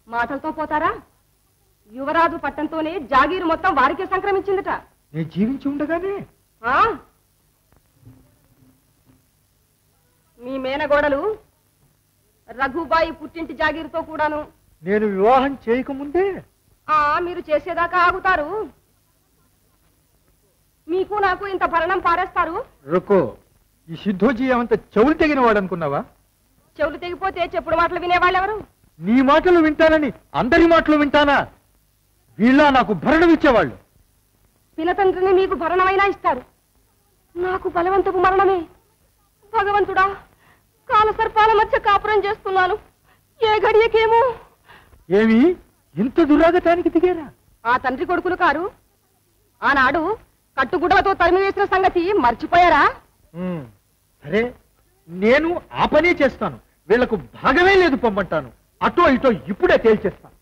మాటలతో పోతారా యువరాజు పట్టంతోనే జాగీరు మొత్తం వారికే సంక్రమించిందట నేను జీవించి ఉండగానే ఆ? మీ మేనగోడలు రఘుబాయి పుట్టింటి జాగీరుతో కూడాను నేను వివాహం చేయకముందే ఆ మీరు చేసేదాకా ఆగుతారు మీకు నాకు ఇంత భరణం పారేస్తారు రుకో ఈ సిద్ధోజీ ఏమంత చెవులు తెగిన వాడు అనుకున్నావా చెవులు తెగిపోతే చెప్పుడు మాటలు వినేవాళ్ళెవరు నీ మాటలు వింటానని అందరి మాటలు వింటానా వీళ్ళ నాకు భరణం ఇచ్చేవాళ్ళు పినతండ్రిని మీకు భరణమైనా ఇస్తారు నాకు బలవంతపు మరణమే భగవంతుడా కాలసర్పాల మధ్య కాపురం చేస్తున్నాను ఏ గడియకేమో ఏమి ఇంత దురాగతానికి దిగారా ఆ తండ్రి కొడుకులు కారు ఆనాడు కట్టుగుడ్డలతో తరిమి వేసిన సంగతి మర్చిపోయారా ఉమ్, సరే నేను ఆ పనే చేస్తాను వీళ్లకు భాగమే లేదు పొమ్మంటాను అటో ఇటో ఇప్పుడే తేల్చేస్తాను